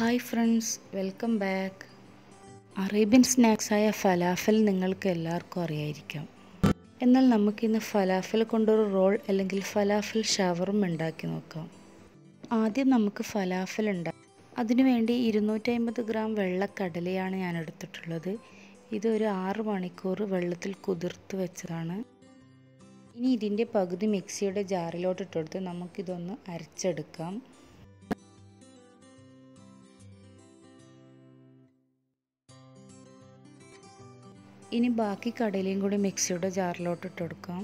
hi friends welcome back Arabian സ്നാക്സായ falafel നിങ്ങൾക്ക് എല്ലാവർക്കും അറിയായിരിക്കാം എന്നാൽ നമുക്കിന്ന് ഫലാഫൽ കൊണ്ടൊരു റോൾ അല്ലെങ്കിൽ ഫലാഫൽ ഷവറും ഉണ്ടാക്കി നോക്കാം ആദ്യം നമുക്ക് ഫലാഫൽ ഉണ്ടാക്കാം അതിനുവേണ്ടി ഇരുന്നൂറ്റി അമ്പത് ഗ്രാം വെള്ളക്കടലയാണ് ഞാൻ എടുത്തിട്ടുള്ളത് ഇത് ഒരു ആറ് മണിക്കൂർ വെള്ളത്തിൽ കുതിർത്ത് വെച്ചതാണ് ഇനി ഇതിൻ്റെ പകുതി മിക്സിയുടെ ജാറിലോട്ട് ഇട്ടെടുത്ത് നമുക്കിതൊന്ന് അരച്ചെടുക്കാം ഇനി ബാക്കി കടലയും കൂടി മിക്സിയുടെ ജാറിലോട്ട് ഇട്ടെടുക്കാം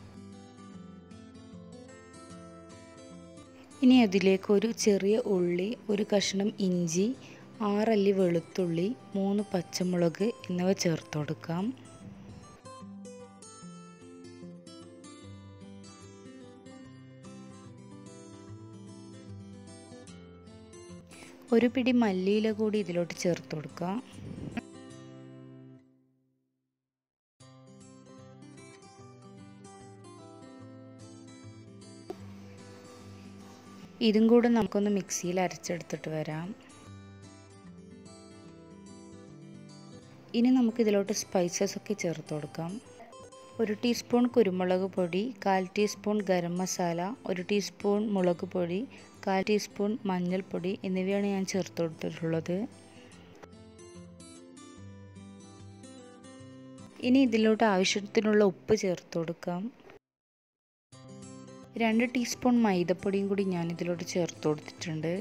ഇനി അതിലേക്ക് ഒരു ചെറിയ ഉള്ളി ഒരു കഷ്ണം ഇഞ്ചി ആറല്ലി വെളുത്തുള്ളി മൂന്ന് പച്ചമുളക് എന്നിവ ചേർത്ത് കൊടുക്കാം ഒരു പിടി മല്ലിയില കൂടി ഇതിലോട്ട് ചേർത്ത് കൊടുക്കാം ഇതും കൂടെ നമുക്കൊന്ന് മിക്സിയിൽ അരച്ചെടുത്തിട്ട് വരാം ഇനി നമുക്ക് ഇതിലോട്ട് സ്പൈസസ് ഒക്കെ ചേർത്ത് കൊടുക്കാം ഒരു ടീസ്പൂൺ കുരുമുളക് പൊടി കാൽ ടീസ്പൂൺ ഗരം മസാല ഒരു ടീസ്പൂൺ മുളക് പൊടി കാൽ ടീസ്പൂൺ മഞ്ഞൾപ്പൊടി എന്നിവയാണ് ഞാൻ ചേർത്ത് കൊടുത്തിട്ടുള്ളത് ഇനി ഇതിലോട്ട് ആവശ്യത്തിനുള്ള ഉപ്പ് ചേർത്ത് കൊടുക്കാം രണ്ട് ടീസ്പൂൺ മൈദപ്പൊടിയും കൂടി ഞാൻ ഇതിലോട്ട് ചേർത്ത് കൊടുത്തിട്ടുണ്ട്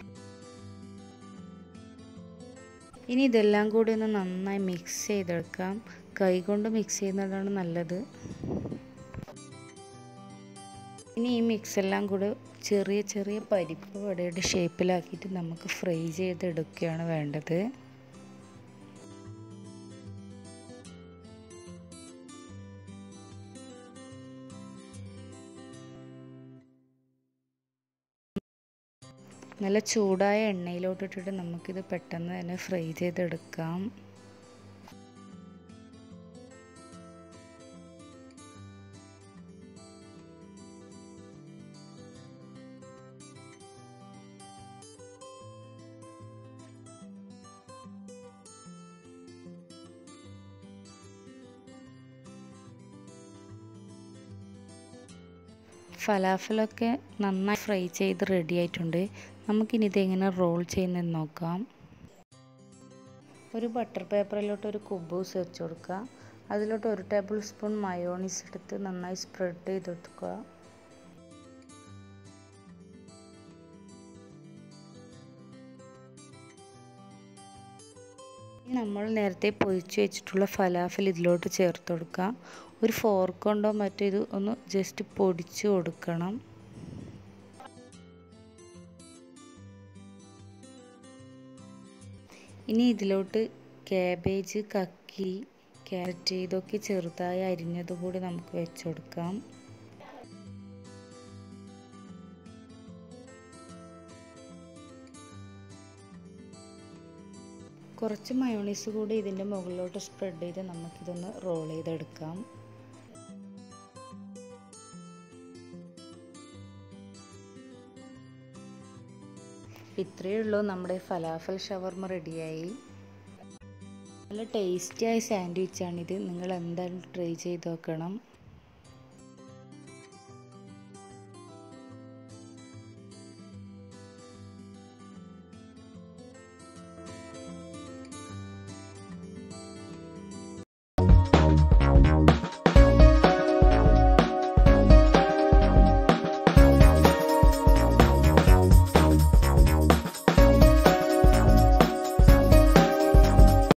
ഇനി ഇതെല്ലാം കൂടി ഒന്ന് നന്നായി മിക്സ് ചെയ്തെടുക്കാം കൈകൊണ്ട് മിക്സ് ചെയ്യുന്നതാണ് നല്ലത് ഇനി ഈ മിക്സ് എല്ലാം കൂടെ ചെറിയ ചെറിയ പരിപ്പ് വടയുടെ ഷേപ്പിലാക്കിയിട്ട് നമുക്ക് ഫ്രൈ ചെയ്തെടുക്കുകയാണ് വേണ്ടത് നല്ല ചൂടായ എണ്ണയിലോട്ടിട്ടിട്ട് നമുക്കിത് പെട്ടെന്ന് തന്നെ ഫ്രൈ ചെയ്തെടുക്കാം ഫലാഫലൊക്കെ നന്നായി ഫ്രൈ ചെയ്ത് റെഡി ആയിട്ടുണ്ട് നമുക്കിനി ഇതെങ്ങനെ റോൾ ചെയ്യുന്നതെന്ന് നോക്കാം ഒരു ബട്ടർ പേപ്പറിലോട്ട് ഒരു കുബൂസ് വെച്ച് കൊടുക്കുക അതിലോട്ട് ഒരു ടേബിൾ സ്പൂൺ മയോണീസ് എടുത്ത് നന്നായി സ്പ്രെഡ് ചെയ്തെടുക്കുക നമ്മൾ നേരത്തെ പൊരിച്ച് വെച്ചിട്ടുള്ള ഫലാഫൽ ഇതിലോട്ട് ചേർത്ത് കൊടുക്കുക ഒരു ഫോർക്ക് കൊണ്ടോ മറ്റോ ഇത് ഒന്ന് ജസ്റ്റ് പൊടിച്ച് കൊടുക്കണം ഇനി ഇതിലോട്ട് കാബേജ് കക്കി ക്യാരറ്റ് ഇതൊക്കെ ചെറുതായി അരിഞ്ഞത് കൂടി നമുക്ക് വെച്ച് കൊടുക്കാം കുറച്ച് മയോണീസ് കൂടി ഇതിൻ്റെ മുകളിലോട്ട് സ്പ്രെഡ് ചെയ്ത് നമുക്കിതൊന്ന് റോൾ ചെയ്തെടുക്കാം ഇത്രയേ ഉള്ളൂ നമ്മുടെ ഫലാഫൽ ഷവർമ റെഡിയായി നല്ല ടേസ്റ്റിയായ സാൻഡ്വിച്ചാണിത് നിങ്ങൾ എന്തായാലും ട്രൈ ചെയ്ത് നോക്കണം